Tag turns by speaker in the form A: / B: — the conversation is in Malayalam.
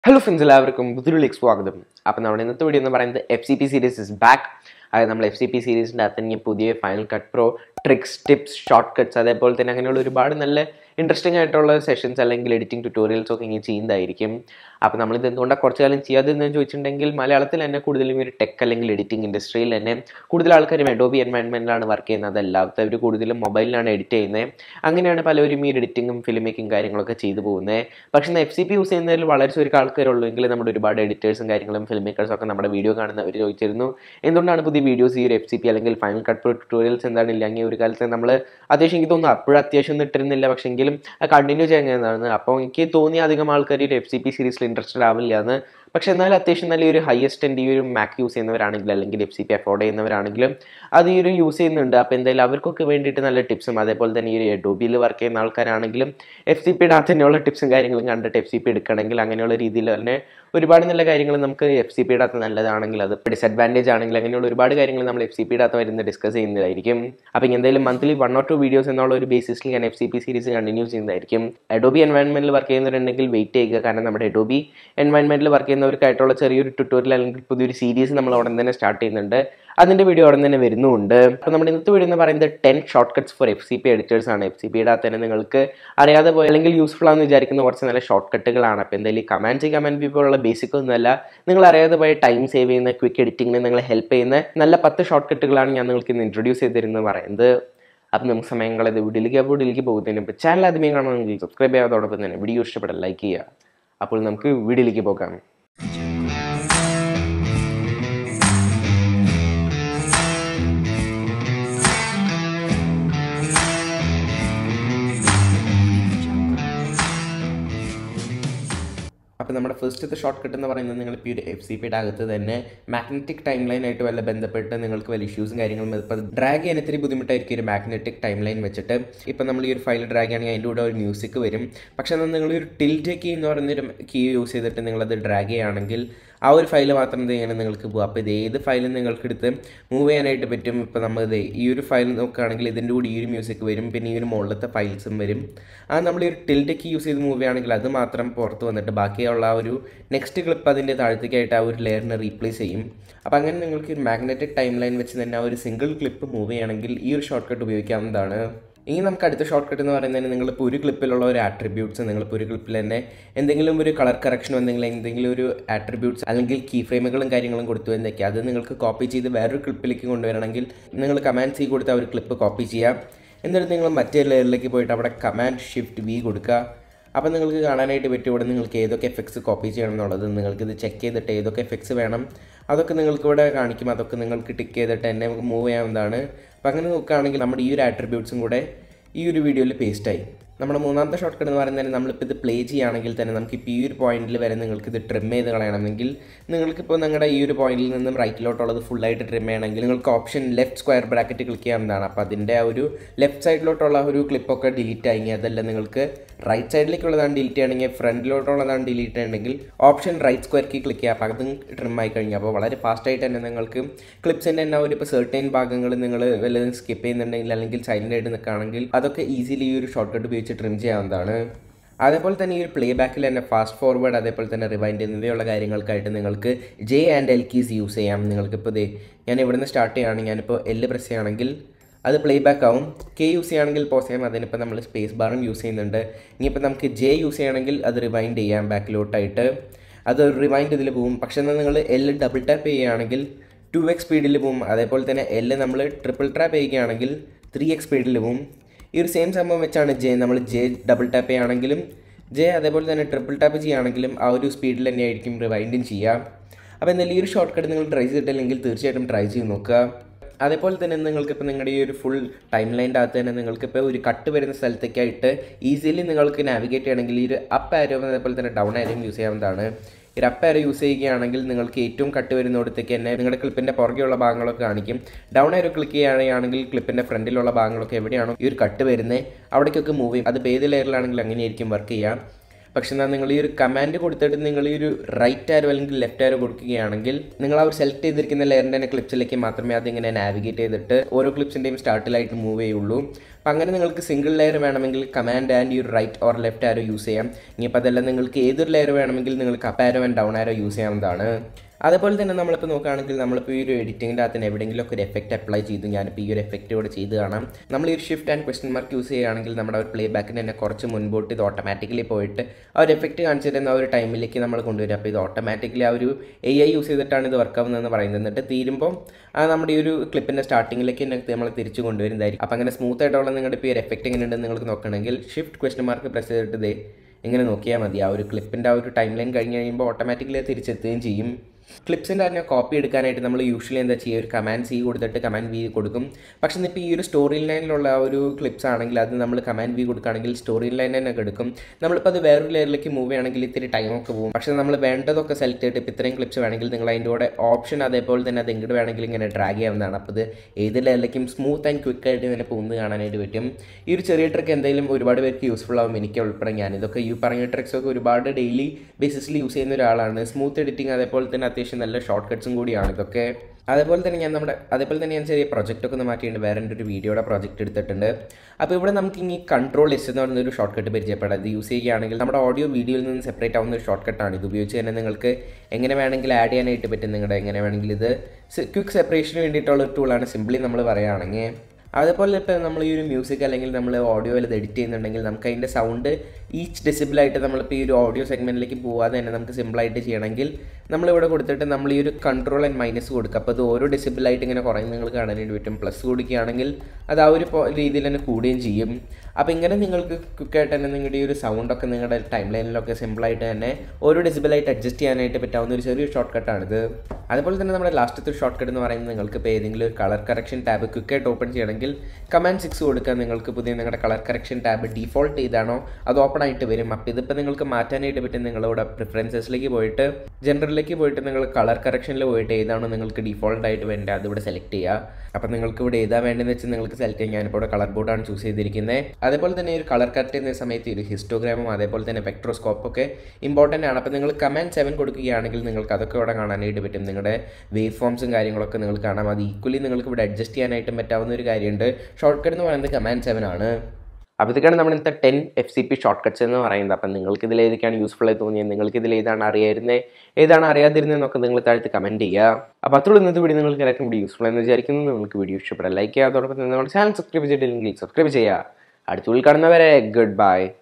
A: ഹലോ ഫ്രണ്ട്സ് എല്ലാവർക്കും പുതിയൊരു സ്വാഗതം അപ്പോൾ നമ്മുടെ ഇന്നത്തെ വീഡിയോ എന്ന് പറയുന്നത് F C P series is back അതായത് നമ്മൾ എഫ് സി പി സീരീസിൻ്റെ അകത്ത് ഇനി പുതിയ final cut pro tricks tips short cuts അതേപോലെ തന്നെ അങ്ങനെയുള്ള ഒരുപാട് നല്ല ഇൻട്രസ്റ്റിംഗ് ആയിട്ടുള്ള സെഷൻസ് അല്ലെങ്കിൽ എഡിറ്റിംഗ് ട്യൂട്ടോറിയൽസ് ഒക്കെ ഇങ്ങനെ ചെയ്യുന്നതായിരിക്കും അപ്പോൾ നമ്മളിത് എന്തുകൊണ്ടാണ് കുറച്ച് കാലം ചെയ്യാതെന്ന് ചോദിച്ചിട്ടുണ്ടെങ്കിൽ മലയാളത്തിൽ തന്നെ കൂടുതലും ഒരു ടെക് അല്ലെങ്കിൽ എഡിറ്റിംഗ് ഇൻഡസ്ട്രിയിൽ തന്നെ കൂടുതൽ ആൾക്കാരും എഡോബി എൻവയൺമെൻറ്റിലാണ് വർക്ക് ചെയ്യുന്നത് അല്ലാത്തവർ കൂടുതലും മൊബൈലിലാണ് എഡിറ്റ് ചെയ്യുന്നത് അങ്ങനെയാണ് പലരും ഈ എഡിറ്റിങ്ങും ഫിലിം മേക്കിംഗ് കാര്യങ്ങളൊക്കെ ചെയ്തു പോകുന്നത് പക്ഷേ എഫ് സി പി യൂസ് ചെയ്യുന്നതിൽ വളരെ ചുരുക്കം ആൾക്കാരുള്ളൂ എങ്കിൽ നമ്മുടെ ഒരുപാട് എഡിറ്റേഴ്സും കാര്യങ്ങളും ഫിലിം മേക്കേഴ്സും ഒക്കെ നമ്മുടെ വീഡിയോ കാണുന്നവർ ചോദിച്ചിരുന്നു എന്തുകൊണ്ടാണ് പുതിയ വീഡിയോസ് ഈ ഒരു എഫ് സി പി അല്ലെങ്കിൽ ഫൈനൽ കട്ട് പ്രോ ട്യൂട്ടോറിയൽസ് എന്താണ് ഇല്ലെങ്കിൽ ഒരു കാലത്ത് നമ്മൾ അത്യാവശ്യം എനിക്ക് തോന്നുന്നു അപ്പോഴും അത്യാവശ്യം ഒന്നും ഇട്ടിരുന്നില്ല പക്ഷേ എങ്കിലും കണ്ടിന്യൂ ചെയ്യുന്നതാണ് അപ്പോൾ എനിക്ക് തോന്നിയ അധികം ആൾക്കാർ ഒരു എഫ് സി പി സീരീസിൽ ഇൻട്രസ്റ്റഡ് ആവില്ല എന്ന് പക്ഷേ എന്നാൽ അത്യാവശ്യം നല്ല ഒരു ഹയസ്റ്റ് എൻ്റെ ഈ ഒരു മാക് യൂസ് ചെയ്യുന്നവരാണെങ്കിൽ അല്ലെങ്കിൽ എഫ് സി പി അഫോർഡ് ചെയ്യുന്നവരാണെങ്കിലും അത് ഈ ഒരു യൂസ് ചെയ്യുന്നുണ്ട് അപ്പോൾ എന്തായാലും അവർക്കൊക്കെ വേണ്ടിയിട്ട് നല്ല ടിപ്സും അതേപോലെ തന്നെ ഈ ഒരു എഡോബിയിൽ വർക്ക് ചെയ്യുന്ന ആൾക്കാരാണെങ്കിലും എഫ് സി പിയുടെ അകത്ത് തന്നെയുള്ള ടിപ്സും കാര്യങ്ങളും കണ്ടിട്ട് എഫ് സി പി എടുക്കണമെങ്കിൽ അങ്ങനെയുള്ള രീതിയിൽ തന്നെ ഒരുപാട് നല്ല കാര്യങ്ങൾ നമുക്ക് എഫ് സി പിയുടെ അകത്ത് നല്ലതാണെങ്കിൽ അത് ഡിസഡ്വാൻറ്റേജ് ആണെങ്കിൽ അങ്ങനെയുള്ള ഒരുപാട് കാര്യങ്ങൾ നമ്മൾ എഫ് സി പിയുടെ അകത്ത് വരുന്ന ഡിസ്കസ് ചെയ്യുന്നതായിരിക്കും അപ്പോൾ എന്തായാലും monthly one or two videos എന്നുള്ള ഒരു ബേസിസിൽ ഞാൻ F C P series continue ചെയ്യുന്നതായിരിക്കും എഡോബി എൻവയൺമെൻറ്റിൽ വർക്ക് ചെയ്യുന്നവരുണ്ടെങ്കിൽ വെയിറ്റ് ചെയ്യുക കാരണം നമ്മുടെ എഡോബി എൻവയൺമെൻറ്റിൽ വർക്ക് ചെയ്യുന്നവർക്കായിട്ടുള്ള ചെറിയൊരു ട്യൂട്ടോറിയൽ അല്ലെങ്കിൽ പുതിയൊരു സീരീസ് നമ്മൾ ഉടൻ തന്നെ സ്റ്റാർട്ട് ചെയ്യുന്നുണ്ട് അതിൻ്റെ വീഡിയോ ഉടൻ തന്നെ വരുന്നുണ്ട് അപ്പോൾ നമ്മുടെ ഇന്നത്തെ വീഡിയോ എന്ന് പറയുന്നത് ten short cuts for F C P editors ആണ് എഫ് സി പിയുടെ അകത്ത് തന്നെ നിങ്ങൾക്ക് അറിയാതെ പോയി അല്ലെങ്കിൽ യൂസ്ഫുൾ ആണെന്ന് വിചാരിക്കുന്ന കുറച്ച് നല്ല ഷോർട്ട് കട്ടുകളാണ് അപ്പോൾ എന്തായാലും കമാൻഡ് കമാൻഡ് വ്യൂ പോലുള്ള ബേസിക് ഒന്നുമല്ല നിങ്ങൾ അറിയാതെ പോയി ടൈം സേവ് ചെയ്യുന്ന ക്വിക്ക് എഡിറ്റിങ്ങിന് നിങ്ങളെ ഹെൽപ്പ് ചെയ്യുന്ന നല്ല പത്ത് ഷോർട്ട് കട്ടുകളാണ് ഞാൻ നിങ്ങൾക്ക് ഇന്ന് ഇൻട്രൊഡ്യൂസ് ചെയ്തിരുന്നത് പറയുന്നത് അപ്പം നമുക്ക് സമയം കളയത് വീട്ടിലേക്ക് അപ്പോൾ വീട്ടിലേക്ക് പോകുന്നതിന് ഇപ്പോൾ ചാനൽ ആദ്യമേ കാണണമെങ്കിൽ സബ്സ്ക്രൈബ് ചെയ്യാതോടൊപ്പം തന്നെ വീഡിയോ ഇഷ്ടപ്പെടാൻ ലൈക്ക് ചെയ്യുക അപ്പോൾ നമുക്ക് വീഡിയോയിലേക്ക് പോകാം അപ്പോൾ നമ്മുടെ ഫസ്റ്റത്തെ ഷോർട്ട് കട്ട് എന്ന് പറയുന്നത് നിങ്ങൾ ഇപ്പോൾ ഒരു എഫ് സി പിയുടെ അകത്ത് തന്നെ മാഗ്നറ്റിക് ടൈം ലൈൻ ആയിട്ട് വല്ല ബന്ധപ്പെട്ട് നിങ്ങൾക്ക് വല്ല ഇഷ്യൂസും കാര്യങ്ങളും ഇപ്പോൾ ഡ്രാഗ് ചെയ്യാൻ ഇത്തിരി ബുദ്ധിമുട്ടായിരിക്കും ഒരു മാഗ്നറ്റിക് ടൈം ലൈൻ വെച്ചിട്ട് ഇപ്പോൾ നമ്മൾ ഈ ഒരു ഫയൽ ഡ്രാഗ് ചെയ്യുകയാണെങ്കിൽ അതിൻ്റെ കൂടെ ഒരു മ്യൂസിക് വരും പക്ഷേ എന്നാൽ നിങ്ങൾ ഒരു ടിൽറ്റ് കീ എന്ന് പറയുന്നൊരു കീ യൂസ് ചെയ്തിട്ട് നിങ്ങളത് ഡ്രാഗ് ചെയ്യുകയാണെങ്കിൽ ആ ഒരു ഫയൽ മാത്രം എന്ത് ചെയ്യണം നിങ്ങൾക്ക് പോകും അപ്പോൾ ഇത് ഏത് ഫയലും നിങ്ങൾക്ക് എടുത്ത് മൂവ് ചെയ്യാനായിട്ട് പറ്റും ഇപ്പോൾ നമ്മൾ ഇത് ഈ ഒരു ഫയൽ നോക്കുകയാണെങ്കിൽ ഇതിൻ്റെ കൂടി ഈ ഒരു മ്യൂസിക് വരും പിന്നെ ഈ ഒരു മുകളിലത്തെ ഫയൽസും വരും ആ നമ്മൾ ഈ ഒരു ടിൽറ്റ് കീ യൂസ് ചെയ്ത് മൂവ് ചെയ്യുകയാണെങ്കിൽ അത് മാത്രം പുറത്ത് വന്നിട്ട് ബാക്കിയുള്ള ആ ഒരു നെക്സ്റ്റ് ക്ലിപ്പ് അതിൻ്റെ താഴത്തേക്കായിട്ട് ആ ഒരു ലെയറിനെ റീപ്ലേസ് ചെയ്യും അപ്പോൾ അങ്ങനെ നിങ്ങൾക്ക് ഒരു മാഗ്നറ്റിക് ടൈം ലൈൻ വെച്ച് തന്നെ ആ ഒരു സിംഗിൾ ക്ലിപ്പ് മൂവ് ചെയ്യുകയാണെങ്കിൽ ഈ ഒരു ഷോർട്ട് കട്ട് ഉപയോഗിക്കാവുന്നതാണ് ഇനി നമുക്ക് അടുത്ത ഷോർട്ട് കട്ട് എന്ന് പറയുന്നത് നിങ്ങളിപ്പോൾ ഒരു ക്ലിപ്പിലുള്ള ഒരു ആട്രിബ്യൂട്ട്സ് നിങ്ങളിപ്പോൾ ഒരു ക്ലിപ്പിൽ തന്നെ എന്തെങ്കിലും ഒരു കളർ കറക്ഷനോ എന്തെങ്കിലും എന്തെങ്കിലും ഒരു ആട്രിബ്യൂട്ട്സ് അല്ലെങ്കിൽ കീ ഫ്രെയിമുകളും കാര്യങ്ങളും കൊടുത്തു എന്നൊക്കെ അത് നിങ്ങൾക്ക് കോപ്പി ചെയ്ത് വേറൊരു ക്ലിപ്പിലേക്ക് കൊണ്ടുവരണമെങ്കിൽ നിങ്ങൾ കമാൻഡ് സി കൊടുത്ത് ആ ഒരു ക്ലിപ്പ് കോപ്പി ചെയ്യാം എന്നിട്ട് നിങ്ങൾ മറ്റേ ലെയറിലേക്ക് പോയിട്ട് അവിടെ കമാൻഡ് ഷിഫ്റ്റ് വി കൊടുക്കുക അപ്പോൾ നിങ്ങൾക്ക് കാണാനായിട്ട് പറ്റും ഇവിടെ നിങ്ങൾക്ക് ഏതൊക്കെ എഫക്ട്സ് കോപ്പി ചെയ്യണം എന്നുള്ളത് നിങ്ങൾക്കിത് ചെക്ക് ചെയ്തിട്ട് ഏതൊക്കെ എഫക്ട്സ് വേണം അതൊക്കെ നിങ്ങൾക്ക് ഇവിടെ കാണിക്കും അതൊക്കെ നിങ്ങൾക്ക് ടിക്ക് ചെയ്തിട്ട് തന്നെ മൂവ് ചെയ്യാവുന്നതാണ് അപ്പോൾ അങ്ങനെ നോക്കുകയാണെങ്കിൽ നമ്മുടെ ഈ ഒരു ആട്രിബ്യൂട്ട്സും കൂടെ ഈ ഒരു വീഡിയോയിൽ പേസ്റ്റായി നമ്മുടെ മൂന്നാമത്തെ ഷോർട്ട് കട്ട് എന്ന് പറയുന്നത് നമ്മളിപ്പോൾ ഇത് പ്ലേ ചെയ്യുകയാണെങ്കിൽ തന്നെ നമുക്കിപ്പോൾ ഈ ഒരു പോയിന്റിൽ വരെ നിങ്ങൾക്ക് ഇത് ട്രിം ചെയ്ത് കളയണമെങ്കിൽ നിങ്ങൾക്കിപ്പോൾ നിങ്ങളുടെ ഈ ഒരു പോയിന്റിൽ നിന്നും റൈറ്റിലോട്ടുള്ളത് ഫുള്ളായിട്ട് ട്രിം ചെയ്യണമെങ്കിൽ നിങ്ങൾക്ക് option left square bracket click ചെയ്യാവുന്നതാണ് അപ്പോൾ അതിൻ്റെ ആ ഒരു ലെഫ്റ്റ് സൈഡിലോട്ടുള്ള ഒരു ക്ലിപ്പൊക്കെ ഡിലീറ്റ് ആയെങ്കിൽ അതല്ല നിങ്ങൾക്ക് റൈറ്റ് സൈഡിലേക്കുള്ളതാണ് ഡിലീറ്റ് ചെയ്യണമെങ്കിൽ ഫ്രണ്ടിലോട്ടുള്ളതാണ് ഡിലീറ്റ് ചെയ്യണമെങ്കിൽ option right square key click ചെയ്യുക അപ്പോൾ അതും ട്രിം ആയി കഴിഞ്ഞു അപ്പോൾ വളരെ ഫാസ്റ്റായിട്ട് തന്നെ നിങ്ങൾക്ക് ക്ലിപ്സിൻ്റെ തന്നെ ഒരു ഇപ്പോൾ സെർട്ടൈൻ ഭാഗങ്ങൾ നിങ്ങൾ വല്ലതും സ്കിപ്പ് ചെയ്യുന്നുണ്ടെങ്കിൽ അല്ലെങ്കിൽ സൈലൻ്റ് ആയിട്ട് നിൽക്കുകയാണെങ്കിൽ അതൊക്കെ ഈസിലി ഈ ഒരു ഷോർട്ട് കട്ട് ഉപയോഗിച്ച് ട്രിം ചെയ്യാവുന്നതാണ് അതേപോലെ തന്നെ ഈ ഒരു പ്ലേ ബാക്കിൽ തന്നെ ഫാസ്റ്റ് ഫോർവേഡ് അതേപോലെ തന്നെ റിവൈൻഡ് എന്നിവയുള്ള കാര്യങ്ങൾക്കായിട്ട് നിങ്ങൾക്ക് J and L keys use ചെയ്യാം നിങ്ങൾക്കിപ്പോൾ ദേ ഞാൻ ഇവിടുന്ന് സ്റ്റാർട്ട് ചെയ്യുകയാണെങ്കിൽ ഞാനിപ്പോൾ എൽ പ്രസ് ചെയ്യുകയാണെങ്കിൽ അത് പ്ലേ ബാക്ക് ആവും കെ യൂസ് ചെയ്യുകയാണെങ്കിൽ പോസ് ചെയ്യാം അതിനിപ്പോൾ നമ്മൾ സ്പേസ് ബാറും യൂസ് ചെയ്യുന്നുണ്ട് ഇനിയിപ്പോൾ നമുക്ക് ജെ യൂസ് ചെയ്യണമെങ്കിൽ അത് റിവൈൻഡ് ചെയ്യാം ബാക്കിലോട്ടായിട്ട് അത് റിവൈൻഡ് ഇതിൽ പോകും പക്ഷേ എന്നാൽ നിങ്ങൾ എൽ ഡബിൾ ടാപ്പ് ചെയ്യുകയാണെങ്കിൽ ടു എക്സ് സ്പീഡിൽ പോകും അതേപോലെ തന്നെ എൽ നമ്മൾ ട്രിപ്പിൾ ടാപ്പ് ചെയ്യുകയാണെങ്കിൽ ത്രീ എക്സ് സ്പീഡിൽ പോകും ഈ ഒരു സെയിം സംഭവം വെച്ചാണ് ജെ നമ്മൾ ജെ ഡബിൾ ടാപ്പ് ചെയ്യുകയാണെങ്കിലും ജെ അതേപോലെ തന്നെ ട്രിപ്പിൾ ടാപ്പ് ചെയ്യുകയാണെങ്കിലും ആ ഒരു സ്പീഡിൽ തന്നെയായിരിക്കും റിവൈൻഡും ചെയ്യുക അപ്പോൾ എന്തായാലും ഈ ഒരു ഷോർട്ട് കട്ട് നിങ്ങൾ ട്രൈ ചെയ്തിട്ടില്ലെങ്കിൽ തീർച്ചയായിട്ടും ട്രൈ ചെയ്ത് നോക്കുക അതേപോലെ തന്നെ നിങ്ങൾക്കിപ്പോൾ നിങ്ങളുടെ ഈ ഒരു ഫുൾ ടൈം ലൈൻ്റെ അകത്ത് തന്നെ നിങ്ങൾക്കിപ്പോൾ ഒരു കട്ട് വരുന്ന സ്ഥലത്തേക്കായിട്ട് ഈസിലി നിങ്ങൾക്ക് നാവിഗേറ്റ് ചെയ്യണമെങ്കിൽ ഈ ഒരു അപ്പ് ആരോ അതേപോലെ തന്നെ ഡൗൺ ആരോയും യൂസ് ചെയ്യാവുന്നതാണ് ഈ അപ്പ് ആരോ യൂസ് ചെയ്യുകയാണെങ്കിൽ നിങ്ങൾക്ക് ഏറ്റവും കട്ട് വരുന്നിടത്തേക്ക് തന്നെ നിങ്ങളുടെ ക്ലിപ്പിൻ്റെ പുറകെയുള്ള ഭാഗങ്ങളൊക്കെ കാണിക്കും ഡൗൺ ആരോ ക്ലിക്ക് ചെയ്യുകയാണെങ്കിൽ ക്ലിപ്പിൻ്റെ ഫ്രണ്ടിലുള്ള ഭാഗങ്ങളൊക്കെ എവിടെയാണോ ഈ ഒരു കട്ട് വരുന്നത് അവിടേക്കൊക്കെ മൂവ് ചെയ്യും അത് ഏത് ലെയറിലാണെങ്കിൽ അങ്ങനെയായിരിക്കും വർക്ക് ചെയ്യുക പക്ഷേ എന്നാൽ നിങ്ങൾ ഈ ഒരു കമാൻഡ് കൊടുത്തിട്ട് നിങ്ങൾ ഈ ഒരു റൈറ്റ് ആരോ അല്ലെങ്കിൽ ലെഫ്റ്റ് ആരോ കൊടുക്കുകയാണെങ്കിൽ നിങ്ങൾ ആ ഒരു സെലക്ട് ചെയ്തിരിക്കുന്ന ലെയറിൻ്റെ തന്നെ ക്ലിപ്സിലേക്ക് മാത്രമേ അതിങ്ങനെ നാവിഗേറ്റ് ചെയ്തിട്ട് ഓരോ ക്ലിപ്സിൻ്റെയും സ്റ്റാർട്ടിലായിട്ട് മൂവ് ചെയ്യുള്ളൂ അപ്പം അങ്ങനെ നിങ്ങൾക്ക് സിംഗിൾ ലെയർ വേണമെങ്കിൽ കമാൻഡ് ആൻഡ് ഈ ഒരു right or left arrow use ചെയ്യാം ഇനിയിപ്പോൾ അതല്ല നിങ്ങൾക്ക് ഏതൊരു ലെയർ വേണമെങ്കിൽ നിങ്ങൾക്ക് up arrow and down arrow use ചെയ്യാവുന്നതാണ് അതേപോലെ തന്നെ നമ്മളിപ്പോൾ നോക്കുകയാണെങ്കിൽ നമ്മളിപ്പോൾ ഈ ഒരു എഡിറ്റിങ്ങിൻ്റെ അകത്ത് എവിടെയെങ്കിലും ഒക്കെ ഒരു എഫക്റ്റ് അപ്ലൈ ചെയ്തു ഞാനിപ്പോൾ ഈ ഒരു എഫക്റ്റ് ഇവിടെ ചെയ്ത് കാണാം നമ്മൾ ഈ ഒരു shift and question mark use ചെയ്യുകയാണെങ്കിൽ നമ്മുടെ ഒരു പ്ലേ ബാക്കിന് തന്നെ കുറച്ച് മുൻപോട്ട് ഇത് ഓട്ടോമാറ്റിക്കലി പോയിട്ട് ആ ഒരു എഫക്റ്റ് കാണിച്ചു തരുന്ന ആ ഒരു ടൈമിലേക്ക് നമ്മൾ കൊണ്ടുവരും അപ്പോൾ ഇത് ഓട്ടോമാറ്റിക്കലി ആ ഒരു എ ഐ യൂസ് ചെയ്തിട്ടാണ് ഇത് വർക്ക് ആവുന്നതെന്ന് പറയുന്നത് എന്നിട്ട് തീരുമ്പോൾ ആ നമ്മുടെ ഈ ഒരു ക്ലിപ്പിൻ്റെ സ്റ്റാർട്ടിങ്ങിലേക്ക് തന്നെ നമ്മൾ തിരിച്ചു കൊണ്ടുവരുന്നതായിരിക്കും അപ്പോൾ അങ്ങനെ സ്മൂത്ത് ആയിട്ടുള്ള നിങ്ങളുടെ ഇപ്പോൾ ഈ ഒരു എഫക്റ്റ് എങ്ങനെയുണ്ടെന്ന് നിങ്ങൾക്ക് നോക്കണമെങ്കിൽ ഷിഫ്റ്റ് ക്വസ്റ്റൻ മാർക്ക് പ്രസ് ചെയ്തിട്ട് ദേ ഇങ്ങനെ നോക്കിയാൽ മതി ആ ഒരു ക്ലിപ്പിൻ്റെ ആ ഒരു ടൈം ലൈൻ കഴിഞ്ഞ് കഴിയുമ്പോൾ ഓട്ടോമാറ്റിക്കലി അത് തിരിച്ചെത്തുകയും ചെയ്യും ക്ലിപ്സിൻ്റെ തന്നെ കോപ്പി എടുക്കാനായിട്ട് നമ്മൾ യൂഷ്വലി എന്താ ചെയ്യുക ഒരു കമാൻഡ് സി കൊടുത്തിട്ട് കമാൻഡ് വി കൊടുക്കും പക്ഷേ ഇപ്പോൾ ഈ ഒരു സ്റ്റോറി ലൈനിലുള്ള ആ ഒരു ക്ലിപ്സ് ആണെങ്കിൽ അത് നമ്മൾ കമാൻഡ് വി കൊടുക്കുകയാണെങ്കിൽ സ്റ്റോറി ലൈൻ തന്നെ എടുക്കും നമ്മളിപ്പോൾ അത് വേറൊരു ലെയറിലേക്ക് മൂവ് ചെയ്യുകയാണെങ്കിൽ ഇത്തിരി ടൈമൊക്കെ പോകും പക്ഷേ നമ്മൾ വേണ്ടതൊക്കെ സെലക്ട് ചെയ്തിട്ട് ഇപ്പോൾ ഇത്രയും ക്ലിപ്സ് വേണമെങ്കിൽ നിങ്ങൾ അതിൻ്റെ കൂടെ ഓപ്ഷൻ അതേപോലെ തന്നെ അത് എങ്ങോട്ട് വേണമെങ്കിൽ ഇങ്ങനെ ഡ്രാഗ് ചെയ്യാവുന്നതാണ് അപ്പോൾ ഇത് ഏത് ലെയറിലേക്കും സ്മൂത്ത് ആൻഡ് ക്വിക്ക് ആയിട്ട് ഇങ്ങനെ പോകുന്നത് കാണാനായിട്ട് പറ്റും ഈ ഒരു ചെറിയ ട്രിക്ക് എന്തെങ്കിലും ഒരുപാട് പേർക്ക് യൂസ്ഫുൾ ആവും എനിക്ക് ഉൾപ്പെടെ ഞാൻ ഇതൊക്കെ ഈ പറഞ്ഞ ട്രിക്സ് ഒക്കെ ഒരുപാട് ഡെയിലി ബേസിസിൽ യൂസ് ചെയ്യുന്ന ഒരാളാണ് സ്മൂത്ത് എഡിറ്റിംഗ് അതേപോലെ തന്നെ അത്യാവശ്യം നല്ല ഷോർട്ട് കട്ട്സും കൂടിയാണ് ഇതൊക്കെ അതേപോലെ തന്നെ ഞാൻ നമ്മുടെ അതേപോലെ തന്നെ ഞാൻ ചെറിയ പ്രൊജക്റ്റ് ഒക്കെ ഒന്ന് മാറ്റിയിട്ടുണ്ട് വേറെ എൻ്റെ ഒരു വീഡിയോയുടെ പ്രൊജക്റ്റ് എടുത്തിട്ടുണ്ട് അപ്പോൾ ഇവിടെ നമുക്ക് ഇനി കൺട്രോൾ എസ് എന്ന് പറയുന്ന ഒരു ഷോർട്ട് കട്ട് പരിചയപ്പെടാം ഇത് യൂസ് ചെയ്യുകയാണെങ്കിൽ നമ്മുടെ ഓഡിയോ വീഡിയോയിൽ നിന്ന് സെപ്പറേറ്റ് ആവുന്ന ഒരു ഷോർട്ട് കട്ടാണ് ഇത് ഉപയോഗിച്ച് തന്നെ നിങ്ങൾക്ക് എങ്ങനെ വേണമെങ്കിൽ ആഡ് ചെയ്യാനായിട്ട് പറ്റും നിങ്ങളുടെ എങ്ങനെ വേണമെങ്കിൽ ഇത് ക്വിക്ക് സെപ്പറേഷന് വേണ്ടിയിട്ടുള്ള ഒരു ടൂളാണ് സിംപ്ലി നമ്മൾ പറയുകയാണെങ്കിൽ അതേപോലെ ഇപ്പോൾ നമ്മൾ ഈ ഒരു മ്യൂസിക് അല്ലെങ്കിൽ നമ്മൾ ഓഡിയോയിൽ ഇത് എഡിറ്റ് ചെയ്യുന്നുണ്ടെങ്കിൽ നമുക്ക് അതിൻ്റെ സൗണ്ട് ഈച്ച് ഡെസിബിളായിട്ട് നമ്മളിപ്പോൾ ഈ ഒരു ഓഡിയോ സെഗ്മെൻറ്റിലേക്ക് പോകാതെ തന്നെ നമുക്ക് സിമ്പിളായിട്ട് ചെയ്യണമെങ്കിൽ നമ്മളിവിടെ കൊടുത്തിട്ട് നമ്മൾ ഈ ഒരു കൺട്രോൾ ആൻഡ് മൈനസ് കൊടുക്കുക അപ്പോൾ അത് ഓരോ ഡെസിബിളായിട്ട് ഇങ്ങനെ കുറയുന്നത് നിങ്ങൾ കാണാനായിട്ട് പറ്റും പ്ലസ് കൊടുക്കുകയാണെങ്കിൽ അത് ആ ഒരു രീതിയിൽ തന്നെ കൂടുകയും ചെയ്യും അപ്പോൾ ഇങ്ങനെ നിങ്ങൾക്ക് ക്വിക്കായിട്ട് തന്നെ നിങ്ങളുടെ ഈ ഒരു സൗണ്ടൊക്കെ നിങ്ങളുടെ ടൈം ലൈനിലൊക്കെ സിമ്പിളായിട്ട് തന്നെ ഓരോ ഡെസിബിളായിട്ട് അഡ്ജസ്റ്റ് ചെയ്യാനായിട്ട് പറ്റാവുന്ന ഒരു ചെറിയൊരു ഷോർട്ട് കട്ടാണിത് അതുപോലെ തന്നെ നമ്മുടെ ലാസ്റ്റത്തെ ഷോർട്ട് കട്ട് എന്ന് പറയുന്നത് നിങ്ങൾക്ക് ഇപ്പോൾ ഏതെങ്കിലും ഒരു കളർ കറക്ഷൻ ടാബ് ക്വിക്കായിട്ട് ഓപ്പൺ ചെയ്യണമെങ്കിൽ കമാൻഡ് സിക്സ് കൊടുക്കുക നിങ്ങൾക്ക് പുതിയ നിങ്ങളുടെ കളർ കറക്ഷൻ ടാബ് ഡീഫോൾട്ട് ചെയ്താണോ അത് ഓപ്പൺ ആയിട്ട് വരും അപ്പോൾ ഇതിപ്പോൾ നിങ്ങൾക്ക് മാറ്റാനായിട്ട് പറ്റും നിങ്ങളുടെ പ്രിഫറൻസസിലേക്ക് പോയിട്ട് ജനറലിലേക്ക് പോയിട്ട് നിങ്ങൾ കളർ കറക്ഷനിൽ പോയിട്ട് ഏതാണോ നിങ്ങൾക്ക് ഡീഫോൾട്ട് ആയിട്ട് വേണ്ടത് അതിവിടെ സെലക്ട് ചെയ്യുക അപ്പോൾ നിങ്ങൾക്ക് ഇവിടെ ഏതാ വേണ്ടതെന്ന് വെച്ചാൽ നിങ്ങൾക്ക് സെലക്ട് ചെയ്യാൻ ഞാനിപ്പോൾ ഇവിടെ കളർ ബോർഡാണ് ചൂസ് ചെയ്തിരിക്കുന്നത് അതേപോലെ തന്നെ ഒരു കളർ കറക്റ്റ് ചെയ്യുന്ന സമയത്ത് ഒരു ഹിസ്റ്റോഗ്രാമും അതേപോലെ തന്നെ വെക്ട്രോസ്കോപ്പ് ഒക്കെ ഇമ്പോർട്ടൻ്റ് ആണ് അപ്പോൾ നിങ്ങൾ കമാൻഡ് സെവൻ കൊടുക്കുകയാണെങ്കിൽ നിങ്ങൾക്ക് അതൊക്കെ ഇവിടെ കാണാനായിട്ട് പറ്റും നിങ്ങളുടെ വേവ് ഫോംസും കാര്യങ്ങളൊക്കെ നിങ്ങൾ കാണാം അത് ഈക്വലി നിങ്ങൾക്ക് ഇവിടെ അഡ്ജസ്റ്റ് ചെയ്യാനായിട്ടും പറ്റാവുന്ന ഒരു കാര്യമുണ്ട് ഷോർട്ട് കട്ട് എന്ന് പറയുന്നത് കമാൻഡ് സെവൻ ആണ് അപ്പോൾ ഇതൊക്കെയാണ് നമ്മൾ ഇന്നത്തെ ten F C P short cuts എന്ന് പറയുന്നത് അപ്പം നിങ്ങൾക്ക് ഇതിൽ ഏതൊക്കെയാണ് യൂസ്ഫുൾ ആയി തോന്നിയത് നിങ്ങൾക്ക് ഇതിൽ ഏതാണ് അറിയായിരുന്നത് ഏതാണ് അറിയാതിരുന്നതെന്നൊക്കെ നിങ്ങൾ താഴത്ത് കമൻറ്റ് ചെയ്യുക അപ്പോൾ അത്രയുള്ള ഇന്നത്തെ വീഡിയോ നിങ്ങൾക്ക് എല്ലാവർക്കും കൂടി യൂസ്ഫുൾ എന്ന് വിചാരിക്കുന്നു നിങ്ങൾക്ക് വീഡിയോ ഇഷ്ടപ്പെടാം ലൈക്ക് ചെയ്യുക അതോടൊപ്പം തന്നെ നമ്മുടെ ചാനൽ സബ്സ്ക്രൈബ് ചെയ്തിട്ടില്ലെങ്കിൽ സബ്സ്ക്രൈബ് ചെയ്യുക അടുത്ത കാണുന്നവരെ ഗുഡ് ബൈ